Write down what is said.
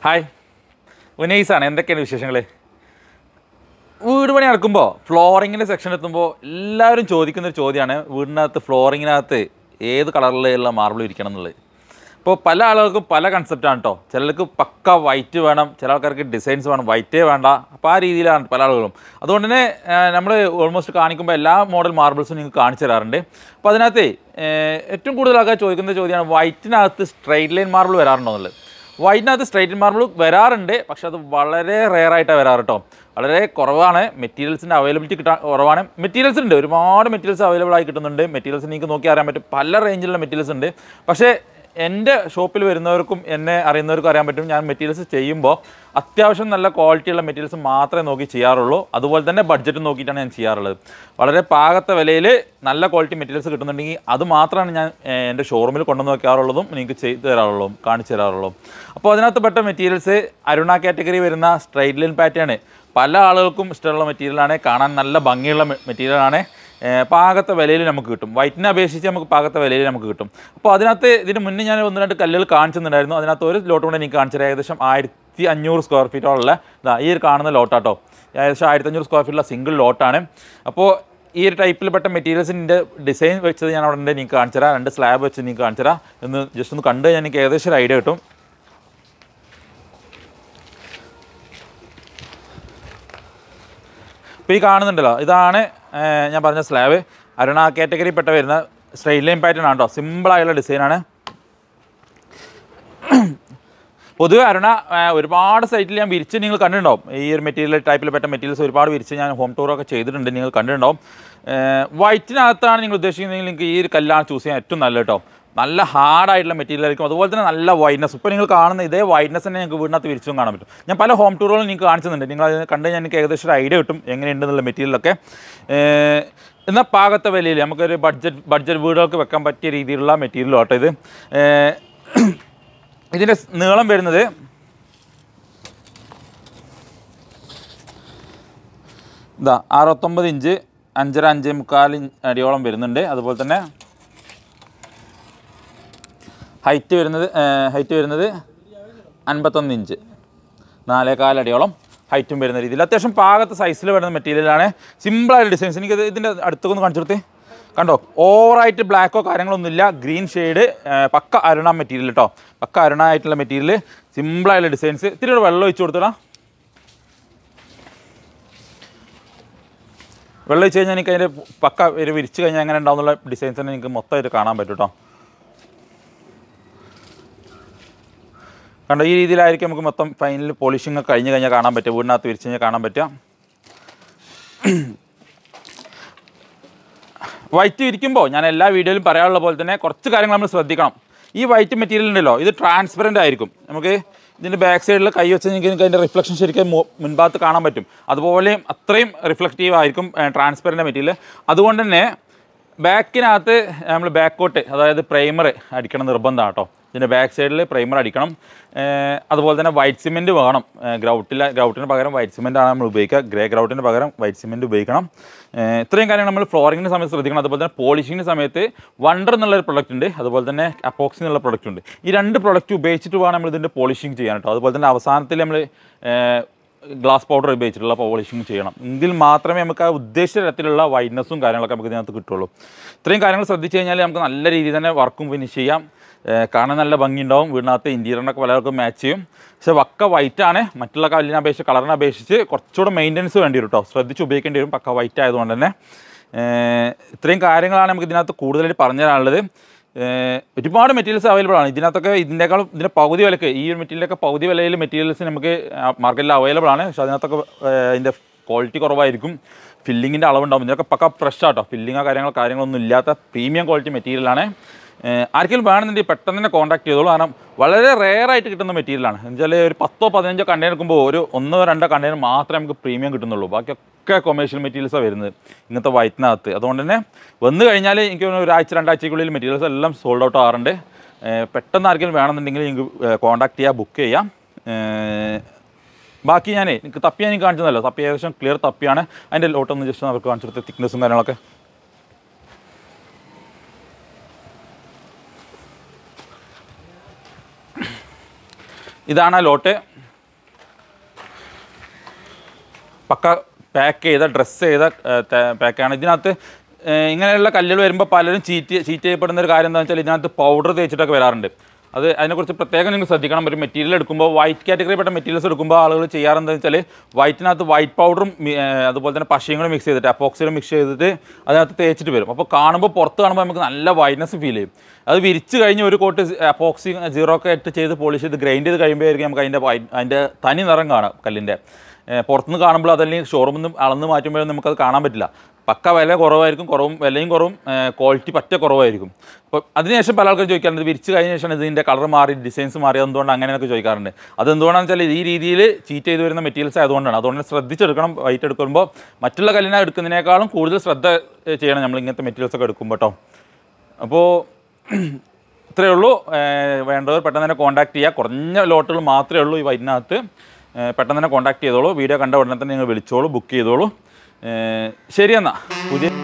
hi ഉനൈസാണ് എന്തൊക്കെയാണ് വിശേഷങ്ങൾ വീട് പണി നടക്കുമ്പോൾ ഫ്ലോറിങ്ങിൻ്റെ സെക്ഷൻ എത്തുമ്പോൾ എല്ലാവരും ചോദിക്കുന്ന ഒരു ചോദ്യമാണ് വീടിനകത്ത് ഫ്ലോറിങ്ങിനകത്ത് ഏത് കളറിലുള്ള മാർബിൾ ഇരിക്കണം എന്നുള്ളത് ഇപ്പോൾ പല ആളുകൾക്കും പല കൺസെപ്റ്റാണ് കേട്ടോ ചിലർക്ക് പക്ക വൈറ്റ് വേണം ചില ആൾക്കാർക്ക് ഡിസൈൻസ് വേണം വൈറ്റേ വേണ്ട അപ്പോൾ ആ രീതിയിലാണ് പല ആളുകളും അതുകൊണ്ട് തന്നെ നമ്മൾ ഓൾമോസ്റ്റ് കാണിക്കുമ്പോൾ എല്ലാ മോഡൽ മാർബിൾസും നിങ്ങൾക്ക് കാണിച്ചു തരാറുണ്ട് അപ്പോൾ അതിനകത്ത് ഏഹ്, ഏറ്റവും കൂടുതൽ ആൾക്കാർ ചോദിക്കുന്ന ചോദ്യമാണ് വൈറ്റിനകത്ത് സ്ട്രൈറ്റ് ലൈൻ മാർബിൾ വരാറുണ്ടോ എന്നുള്ളത് വൈറ്റിനകത്ത് സ്ട്രൈറ്റ് മാർബിൾ വരാറുണ്ട് പക്ഷെ അത് വളരെ റെയർ ആയിട്ടാണ് വരാറ് കേട്ടോ വളരെ കുറവാണ് മെറ്റീരിയൽസിൻ്റെ അവൈലബിലിറ്റി കിട്ടാൻ കുറവാണ് മെറ്റീരിയൽസ് ഉണ്ട് ഒരുപാട് മെറ്റീരിയൽസ് അവൈലബിൾ ആയി കിട്ടുന്നുണ്ട് മെറ്റീരിയൽസ് നിങ്ങൾക്ക് നോക്കി അറിയാൻ പറ്റും പല റേഞ്ചിലുള്ള മെറ്റീരിയൽസ് ഉണ്ട് പക്ഷേ എൻ്റെ ഷോപ്പിൽ വരുന്നവർക്കും എന്നെ അറിയുന്നവർക്കും അറിയാൻ പറ്റും ഞാൻ മെറ്റീരിയൽസ് ചെയ്യുമ്പോൾ അത്യാവശ്യം നല്ല ക്വാളിറ്റിയുള്ള മെറ്റീരിയൽസ് മാത്രമേ നോക്കി ചെയ്യാറുള്ളൂ അതുപോലെ തന്നെ ബഡ്ജറ്റ് നോക്കിയിട്ടാണ് ഞാൻ ചെയ്യാറുള്ളത് വളരെ പാകത്തെ വിലയിൽ നല്ല ക്വാളിറ്റി മെറ്റീരിയൽസ് കിട്ടുന്നുണ്ടെങ്കിൽ അത് മാത്രമാണ് ഞാൻ ഏഹ്, എൻ്റെ ഷോറൂമിൽ കൊണ്ടുവന്ന് വെക്കാറുള്ളതും നിങ്ങൾക്ക് ചെയ്തു തരാറുള്ളതും കാണിച്ചു തരാറുള്ളതും അപ്പോൾ അതിനകത്ത് പെട്ട മെറ്റീരിയൽസ് അരുണ കാറ്റഗറി വരുന്ന സ്ട്രൈറ്റ് ലൈൻ പാറ്റേൺ പല ആളുകൾക്കും ഇഷ്ടമുള്ള മെറ്റീരിയലാണ് കാണാൻ നല്ല ഭംഗിയുള്ള മെറ്റീരിയലാണ് ഏഹ് പാകത്തെ വിലയിൽ നമുക്ക് കിട്ടും വൈറ്റിനെ അപേക്ഷിച്ച് നമുക്ക് പാകത്തെ വിലയിൽ നമുക്ക് കിട്ടും അപ്പോൾ അതിനകത്ത് ഇതിന് മുന്നേ ഞാൻ ഒന്ന് രണ്ട് കല്ലുകൾ കാണിച്ചിട്ടുണ്ടായിരുന്നു അതിനകത്ത് ഒരു ലോട്ട് കൊണ്ട് എനിക്ക് കാണിച്ചത് ഏകദേശം ആയിരത്തി അഞ്ഞൂറ് സ്ക്വയർ ഫീറ്റോളം ഇതാ ഈ ഒരു കാണുന്ന ലോട്ടാട്ടോ ഏകദേശം ആയിരത്തി അഞ്ഞൂറ് സ്ക്വയർ ഫീറ്റുള്ള സിംഗിൾ ലോട്ടാണ് അപ്പോൾ ഈ ഒരു ടൈപ്പിൽപ്പെട്ട മെറ്റീരിയൽസിൻ്റെ ഡിസൈൻ വെച്ചത് ഞാൻ അവിടെ ഉണ്ട് നിങ്ങൾക്ക് കാണിച്ചു തരാം രണ്ട് സ്ലാബ് വെച്ച് നിങ്ങൾക്ക് കാണിച്ചു തരാം എന്ന് ജസ്റ്റ് ഒന്ന് കണ്ട് കഴിഞ്ഞാൽ എനിക്ക് ഏകദേശം ഒരു ഐഡിയ കിട്ടും ഇപ്പോൾ ഈ കാണുന്നുണ്ടല്ലോ ഇതാണ് ഏർ, ഞാൻ പറഞ്ഞ സ്ലാബ് അരുണ കാറ്റഗറി പെട്ട വരുന്ന സ്ട്രെയിറ്റ് ലൈൻ പാറ്റേൺ ആണ് കേട്ടോ സിമ്പിളായുള്ള ഡിസൈനാണ് പൊതുവെ അരുണ ഏർ, ഒരുപാട് സൈറ്റിൽ ഞാൻ വിരിച്ച് നിങ്ങൾ കണ്ടിട്ടുണ്ടാവും ഈ ഒരു മെറ്റീരിയൽ ടൈപ്പിൽ പെട്ട മെറ്റീരിയൽസ് ഒരുപാട് വിരിച്ച് ഞാൻ ഹോം ടൂറൊക്കെ ചെയ്തിട്ടുണ്ട് നിങ്ങൾ കണ്ടിട്ടുണ്ടാവും വൈറ്റിനകത്താണ് നിങ്ങൾ ഉദ്ദേശിക്കുന്നതെങ്കിൽ നിങ്ങൾക്ക് ഈ ഒരു കല്ലാണ് ചൂസ് ചെയ്യാൻ ഏറ്റവും നല്ലത് കേട്ടോ നല്ല ഹാർഡായിട്ടുള്ള മെറ്റീരിയൽ ആയിരിക്കും അതുപോലെ തന്നെ നല്ല വൈറ്റ്നസ് ഇപ്പോൾ നിങ്ങൾ കാണുന്ന ഇതേ വൈറ്റ്നസ് തന്നെ നിങ്ങൾക്ക് വീടിനകത്ത് വിരിച്ചും കാണാൻ പറ്റും ഞാൻ പല ഹോം ടൂറുകളും നിങ്ങൾക്ക് കാണിച്ചിട്ടുണ്ട് നിങ്ങൾ അത് കണ്ട് കഴിഞ്ഞാൽ എനിക്ക് ഏകദേശം ഒരു ഐഡിയ കിട്ടും എങ്ങനെയുണ്ടെന്നുള്ള മെറ്റീരിയലൊക്കെ എന്നാൽ പാകത്തെ വിലയിൽ നമുക്കൊരു ബഡ്ജറ്റ് ബഡ്ജറ്റ് വീടുകൾക്ക് വെക്കാൻ പറ്റിയ രീതിയിലുള്ള മെറ്റീരിയൽ കേട്ടോ ഇത് ഏർ, ഇതിൻ്റെ നീളം വരുന്നത് ഇതാ അറുപത്തൊമ്പത് ഇഞ്ച് അഞ്ചര അഞ്ച് മുക്കാൽ ഇഞ്ച് അടിയോളം വരുന്നുണ്ട് അതുപോലെ തന്നെ ഹൈറ്റ് വരുന്നത് ഹൈറ്റ് വരുന്നത് അൻപത്തൊന്ന് ഇഞ്ച് നാലേകാൽ അടിയോളം ഹൈറ്റും വരുന്ന രീതിയിൽ അത്യാവശ്യം പാകത്തെ സൈസിൽ വരുന്ന മെറ്റീരിയലാണ് സിമ്പിളായിട്ട് ഡിസൈൻസ് എനിക്ക് ഇതിൻ്റെ അടുത്തൊന്ന് കാണിച്ചു കൊടുത്തേ കണ്ടോ ഓവറായിട്ട് ബ്ലാക്കോ കാര്യങ്ങളൊന്നുമില്ല green shade pucca Aruna material കേട്ടോ പക്ക അരുണ ആയിട്ടുള്ള മെറ്റീരിയൽ സിമ്പിളായിട്ടുള്ള ഡിസൈൻസ് ഇത്തിരി കൂടെ വെള്ളം ഒഴിച്ച് കൊടുത്തടാ വെള്ളം ഒഴിച്ച് കഴിഞ്ഞാൽ എനിക്ക് അതിൻ്റെ പക്ക ഒരു വിരിച്ച് കഴിഞ്ഞാൽ എങ്ങനെ ഉണ്ടാവുന്നുള്ള ഡിസൈൻസ് തന്നെ നിങ്ങൾക്ക് മൊത്തമായിട്ട് കാണാൻ പറ്റും കേട്ടോ കണ്ടോ ഈ രീതിയിലായിരിക്കും നമുക്ക് മൊത്തം ഫൈനൽ പോളിഷിംഗ് ഒക്കെ കഴിഞ്ഞ് കഴിഞ്ഞാൽ കാണാൻ പറ്റും വീടിനകത്ത് വിരിച്ച് കഴിഞ്ഞാൽ കാണാൻ പറ്റുക വൈറ്റ് വിരിക്കുമ്പോൾ ഞാൻ എല്ലാ വീഡിയോയിലും പറയാനുള്ള പോലെ തന്നെ കുറച്ച് കാര്യങ്ങൾ നമ്മൾ ശ്രദ്ധിക്കണം ഈ വൈറ്റ് മെറ്റീരിയൽ ഉണ്ടല്ലോ ഇത് ട്രാൻസ്പെറൻ്റ് ആയിരിക്കും നമുക്ക് ഇതിൻ്റെ ബാക്ക് സൈഡിൽ കൈ വെച്ച് നിങ്ങൾക്ക് അതിൻ്റെ റിഫ്ലക്ഷൻ ശരിക്കും മു- മുൻഭാഗത്ത് കാണാൻ പറ്റും അതുപോലെ അത്രയും റിഫ്ലക്റ്റീവ് ആയിരിക്കും ട്രാൻസ്പെറൻ്റ് മെറ്റീരിയൽ അതുകൊണ്ട് തന്നെ ബാക്കിനകത്ത് നമ്മൾ ബാക്ക് കോട്ട് അതായത് പ്രൈമർ അടിക്കണം നിർബന്ധമാണ് കേട്ടോ ഇതിൻ്റെ ബാക്ക് സൈഡിൽ പ്രൈമർ അടിക്കണം ഏർ അതുപോലെ തന്നെ വൈറ്റ് സിമെൻറ്റ് വേണം ഗ്രൗട്ടിൽ ഗ്രൗട്ടിന് പകരം വൈറ്റ് സിമെൻ്റ് ആണ് നമ്മൾ ഉപയോഗിക്കുക ഗ്രേ ഗ്രൗട്ടിന് പകരം വൈറ്റ് സിമെൻറ്റ് ഉപയോഗിക്കണം ഏർ ഇത്രയും കാര്യങ്ങൾ നമ്മൾ ഫ്ലോറിങ്ങിൻ്റെ സമയത്ത് ശ്രദ്ധിക്കണം അതുപോലെ തന്നെ പോളിഷിങ്ങിൻ്റെ സമയത്ത് വണ്ടർ എന്നുള്ളൊരു പ്രൊഡക്റ്റ് ഉണ്ട് അതുപോലെ തന്നെ അപ്പോക്സി എന്നുള്ള പ്രൊഡക്റ്റ് ഉണ്ട് ഈ രണ്ട് പ്രൊഡക്റ്റ് ഉപയോഗിച്ചിട്ട് വേണം നമ്മൾ ഇതിൻ്റെ പോളിഷിങ് ചെയ്യാൻ കേട്ടോ അതുപോലെ തന്നെ അവസാനത്തിൽ നമ്മൾ ഗ്ലാസ് പൗഡർ ഉപയോഗിച്ചിട്ടുള്ള പോളിഷിങ് ചെയ്യണം എങ്കിൽ മാത്രമേ നമുക്ക് ആ ഉദ്ദേശിച്ച തരത്തിലുള്ള വൈറ്റ്നസ്സും കാര്യങ്ങളൊക്കെ നമുക്ക് ഇതിനകത്ത് കിട്ടുള്ളൂ ഇത്രയും കാര്യങ്ങൾ ശ്രദ്ധിച്ചു കഴിഞ്ഞാൽ നമുക്ക് നല്ല രീതിയിൽ തന്നെ വർക്കും ഫിനിഷ് ചെയ്യാം ഏർ കാണാൻ നല്ല ഭംഗിയുണ്ടാവും വീടിനകത്ത് ഇൻറ്റീരിയറിനൊക്കെ പലർക്കും മാച്ച് ചെയ്യും പക്ഷേ വക്ക വൈറ്റ് ആണ് മറ്റുള്ള കല്ലിനെ അപേക്ഷിച്ച് കളറിനെ അപേക്ഷിച്ച് കുറച്ചുകൂടെ മെയിൻ്റനൻസ് വേണ്ടി വരും കേട്ടോ ശ്രദ്ധിച്ച് ഉപയോഗിക്കേണ്ടി വരും പക്ക വൈറ്റ് ആയതുകൊണ്ട് തന്നെ ഏർ ഇത്രയും കാര്യങ്ങളാണ് നമുക്ക് ഇതിനകത്ത് കൂടുതലായിട്ട് പറഞ്ഞു തരാനുള്ളത് ഏർ ഒരുപാട് മെറ്റീരിയൽസ് അവൈലബിൾ ആണ് ഇതിനകത്തൊക്കെ ഇതിനേക്കാളും ഇതിൻ്റെ പകുതി വിലക്ക് ഈ ഒരു മെറ്റീരിയലൊക്കെ പകുതി വിലയിൽ മെറ്റീരിയൽസ് നമുക്ക് മാർക്കറ്റിൽ അവൈലബിൾ ആണ് പക്ഷേ അതിനകത്തൊക്കെ ഏർ അതിൻ്റെ ക്വാളിറ്റി കുറവായിരിക്കും ഫില്ലിങ്ങിൻ്റെ അളവുണ്ടാവും ഇതിനൊക്കെ പക്ക ഫ്രഷ് ആട്ടോ ഫില്ലിങ്ങോ കാര്യങ്ങളോ കാര്യങ്ങളൊന്നും ഇല്ലാത്ത പ്രീമിയം ക്വാളിറ്റി മെറ്റീരിയലാണ് ഏഹ് ആർക്കെങ്കിലും വേണമെന്നുണ്ടെങ്കിൽ പെട്ടെന്ന് തന്നെ കോൺടാക്ട് ചെയ്തോളൂ കാരണം വളരെ റെയർ ആയിട്ട് കിട്ടുന്ന മെറ്റീരിയലാണ് എന്നുവെച്ചാൽ ഒരു പത്തോ പതിനഞ്ചോ കണ്ടെയ്നർ എടുക്കുമ്പോൾ ഒരു ഒന്നോ രണ്ടോ കണ്ടെയ്നർ മാത്രമേ നമുക്ക് പ്രീമിയം കിട്ടുന്നുള്ളൂ ബാക്കിയൊക്കെ കൊമേഴ്ഷ്യൽ മെറ്റീരിയൽസാണ് വരുന്നത് ഇങ്ങനത്തെ വൈറ്റിനകത്ത് അതുകൊണ്ട് തന്നെ വന്നു കഴിഞ്ഞാൽ എനിക്ക് തോന്നുന്നു ഒരാഴ്ച രണ്ടാഴ്ചക്കുള്ളിൽ മെറ്റീരിയൽസ് എല്ലാം സോൾഡ് ഔട്ട് ആറുണ്ട് ഏഹ് പെട്ടെന്ന് ആർക്കെങ്കിലും വേണമെന്നുണ്ടെങ്കിൽ നിങ്ങൾക്ക് കോൺടാക്ട് ചെയ്യാം ബുക്ക് ചെയ്യാം ഏഹ് ബാക്കി ഞാനേ എനിക്ക് തപ്പി ഞാൻ കാണിച്ചതല്ലോ തപ്പി ഏകദേശം ക്ലിയർ തപ്പിയാണ് അതിൻ്റെ ലോട്ടൊന്ന് ജസ്റ്റ് അവർക്ക് കാണിച്ചു കൊടുത്ത തിക്നെസ്സും കാര്യങ്ങളൊക്കെ ഇതാണ് ആ ലോട്ട് പക്ക പാക്ക് ചെയ്ത ഡ്രസ്സ് ചെയ്ത പാക്കാണ് ഇതിനകത്ത് ഏഹ് ഇങ്ങനെയുള്ള കല്ലുകൾ വരുമ്പോൾ പലരും ചീറ്റ് ചീറ്റ് ചെയ്യപ്പെടുന്ന ഒരു കാര്യം എന്താണെന്ന് വെച്ചാൽ ഇതിനകത്ത് പൗഡർ തേച്ചിട്ടൊക്കെ വരാറുണ്ട് അത് അതിനെക്കുറിച്ച് പ്രത്യേകം നിങ്ങൾ ശ്രദ്ധിക്കണം ഒരു മെറ്റീരിയൽ എടുക്കുമ്പോൾ വൈറ്റ് കാറ്റഗറിപ്പെട്ട മെറ്റീരിയൽസ് എടുക്കുമ്പോൾ ആളുകൾ ചെയ്യാറെന്താണെന്ന് വെച്ചാൽ വൈറ്റിനകത്ത് വൈറ്റ് പൗഡറും അതുപോലെ തന്നെ പശയും കൂടെ മിക്സ് ചെയ്തിട്ട് അപ്പോക്സിലും മിക്സ് ചെയ്തിട്ട് അതിനകത്ത് തേച്ചിട്ട് വരും അപ്പോൾ കാണുമ്പോൾ പുറത്ത് കാണുമ്പോൾ നമുക്ക് നല്ല വൈറ്റ്നസ് ഫീൽ ചെയ്യും അത് വിരിച്ച് കഴിഞ്ഞ് ഒരു കോട്ട് അപ്പോക്സി സീറോ ഒക്കെ ഇട്ട് ചെയ്ത് പോളിഷ് ചെയ്ത് ഗ്രൈൻഡ് ചെയ്ത് കഴിയുമ്പോഴായിരിക്കും നമുക്ക് അതിൻ്റെ വൈ- അതിൻ്റെ തനി നിറം കാണാം കല്ലിൻ്റെ ഏഹ് പുറത്തുനിന്ന് കാണുമ്പോൾ അതല്ലെങ്കിൽ ഷോറൂമിൽ നിന്ന് അളന്ന് മാറ്റുമ്പോഴും നമുക്കത് കാണാൻ പറ്റില്ല പക്ക വില കുറവായിരിക്കും കുറവും വിലയും കുറവും ക്വാളിറ്റി പറ്റ കുറവായിരിക്കും അപ്പോൾ അതിനുശേഷം പല ആൾക്കാരും ചോദിക്കാറുണ്ട് വിരിച്ച് കഴിഞ്ഞ ശേഷം ഇതിൻ്റെ കളർ മാറി ഡിസൈൻസ് മാറി എന്തുകൊണ്ട് അങ്ങനെയൊക്കെ ചോദിക്കാറുണ്ട് അതെന്തുകൊണ്ടാണെന്ന് വെച്ചാൽ ഈ രീതിയിൽ ചീറ്റ് ചെയ്ത് വരുന്ന മെറ്റീരിയൽസ് ആയതുകൊണ്ടാണ് അതുകൊണ്ട് ശ്രദ്ധിച്ചെടുക്കണം വൈറ്റ് എടുക്കുമ്പോൾ മറ്റുള്ള കല്ലിനെ എടുക്കുന്നതിനേക്കാളും കൂടുതൽ ശ്രദ്ധ ഏഹ്, ചെയ്യണം നമ്മൾ ഇങ്ങനത്തെ മെറ്റീരിയൽസ് ഒക്കെ എടുക്കുമ്പോൾ കേട്ടോ അപ്പോൾ ഇത്രയേ ഉള്ളൂ ഏഹ് വേണ്ടവർ പെട്ടെന്ന് തന്നെ കോൺടാക്ട് ചെയ്യുക കുറഞ്ഞ ലോട്ടുകൾ മാത്രമേ ഉള്ളൂ ഈ വൈറ്റിനകത്ത് ഏഹ് പെട്ടെന്ന് തന്നെ കോൺടാക്ട് ചെയ്തോളൂ വീഡിയോ കണ്ട ഉടനെ തന്നെ നിങ്ങൾ വിളിച്ചോളൂ ബുക്ക് ചെയ്തോളൂ ഏഹ് ശരി എന്നാൽ പുതിയ